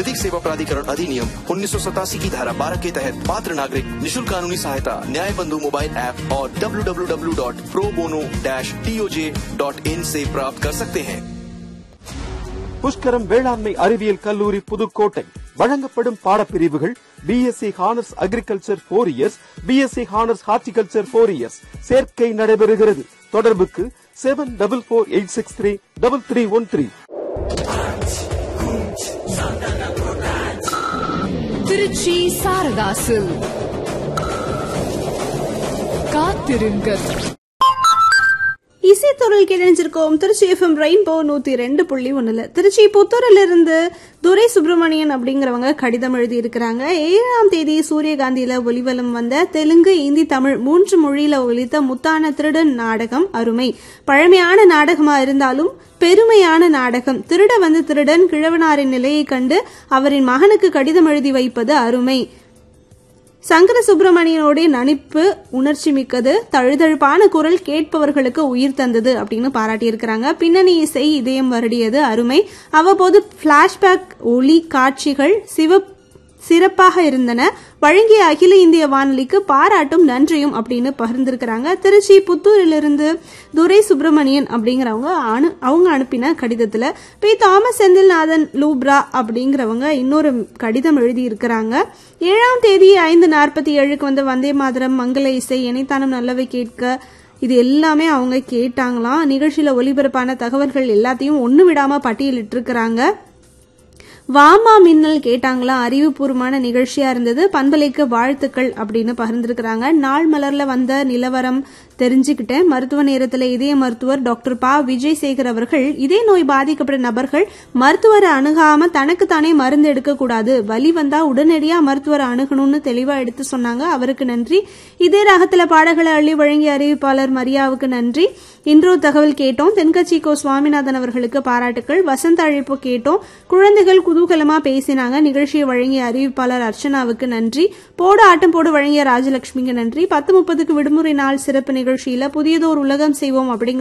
विधिक सेवा प्राधिकरण अधिनियम उन्नीस की धारा 12 के तहत पात्र नागरिक निशुल्क कानूनी सहायता न्याय बंधु मोबाइल ऐप और www.probono-toj.in से प्राप्त कर सकते हैं புஷ்கரம் வேளாண்மை அறிவியல் கல்லூரி புதுக்கோட்டை வழங்கப்படும் பாடப்பிரிவுகள் BSc honours agriculture four years BSc honours horticulture four years சேர்க்கை நடைபெறுகிறது தொடர்புக்கு seven double four eight six three double three one three Trichy சாரதாசு காத்திருங்கள் இசைத்துறையில் கிடைஞ்சிருக்கோம் திருச்சி எஃப்எம் ரெயின்போ நூத்தி ரெண்டு புள்ளி ஒண்ணுல திருச்சி புத்தூரில் இருந்து துரை சுப்பிரமணியன் அப்படிங்கிறவங்க கடிதம் எழுதி இருக்கிறாங்க ஏழாம் தேதி சூரியகாந்தியில ஒலிவலம் வந்த தெலுங்கு இந்தி தமிழ் மூன்று மொழியில ஒலித்த முத்தான திருடன் நாடகம் அருமை பழமையான நாடகமா இருந்தாலும் பெருமையான நாடகம் திருட வந்த திருடன் கிழவனாரின் நிலையை கண்டு அவரின் மகனுக்கு கடிதம் எழுதி வைப்பது அருமை சங்கர சுப்பிரமணியனுடைய நடிப்பு உணர்ச்சி மிக்கது தழுதழுப்பான குரல் கேட்பவர்களுக்கு உயிர் தந்தது அப்படின்னு பாராட்டியிருக்கிறாங்க பின்னணி இசை இதயம் வருடியது அருமை அவ்வப்போது பிளாஷ்பேக் ஒளி காட்சிகள் சிவ சிறப்பாக இருந்தன வழங்கிய அகில இந்திய வானொலிக்கு பாராட்டும் நன்றியும் அப்படின்னு பகிர்ந்திருக்கிறாங்க திருச்சி புத்தூரிலிருந்து துரை சுப்பிரமணியன் அப்படிங்கிறவங்க அனு அவங்க அனுப்பின கடிதத்துல பி தாமஸ் செந்தில்நாதன் லூப்ரா அப்படிங்கிறவங்க இன்னொரு கடிதம் எழுதி இருக்கிறாங்க ஏழாம் தேதி ஐந்து நாற்பத்தி ஏழுக்கு வந்து வந்தே மாதரம் மங்கள இசை இணைத்தானம் நல்லவை கேட்க இது எல்லாமே அவங்க கேட்டாங்களாம் நிகழ்ச்சியில ஒலிபரப்பான தகவல்கள் எல்லாத்தையும் ஒண்ணு விடாம பட்டியலிட்டிருக்கிறாங்க வாமா மின்னல் கேட்டாங்களா அறிவுபூர்வமான நிகழ்ச்சியா இருந்தது பண்பலைக்கு வாழ்த்துக்கள் அப்படின்னு பகிர்ந்திருக்கிறாங்க நாள் மலர்ல வந்த நிலவரம் தெரிஞ்சுக்கிட்டேன் மருத்துவ நேரத்தில் இதய மருத்துவர் டாக்டர் பா விஜய் சேகர் அவர்கள் இதே நோய் பாதிக்கப்பட்ட நபர்கள் மருத்துவரை அணுகாம தனக்குத்தானே மருந்து எடுக்கக்கூடாது வலி வந்தா உடனடியா மருத்துவரை அணுகணும்னு தெளிவா எடுத்து சொன்னாங்க அவருக்கு நன்றி இதே ராகத்துல பாடல்களை அள்ளி வழங்கிய அறிவிப்பாளர் மரியாவுக்கு நன்றி இன்றோ தகவல் கேட்டோம் தென்கட்சி கோ சுவாமிநாதன் அவர்களுக்கு பாராட்டுக்கள் வசந்த அழைப்பு கேட்டோம் குழந்தைகள் குதூகலமா பேசினாங்க நிகழ்ச்சியை வழங்கிய அறிவிப்பாளர் அர்ச்சனாவுக்கு நன்றி போடு ஆட்டம் போடு வழங்கிய ராஜலட்சுமிக்கு நன்றி பத்து முப்பதுக்கு விடுமுறை நாள் சிறப்பு நிகழ்ச்சியில புதியதோர் உலகம் செய்வோம் அப்படிங்கிற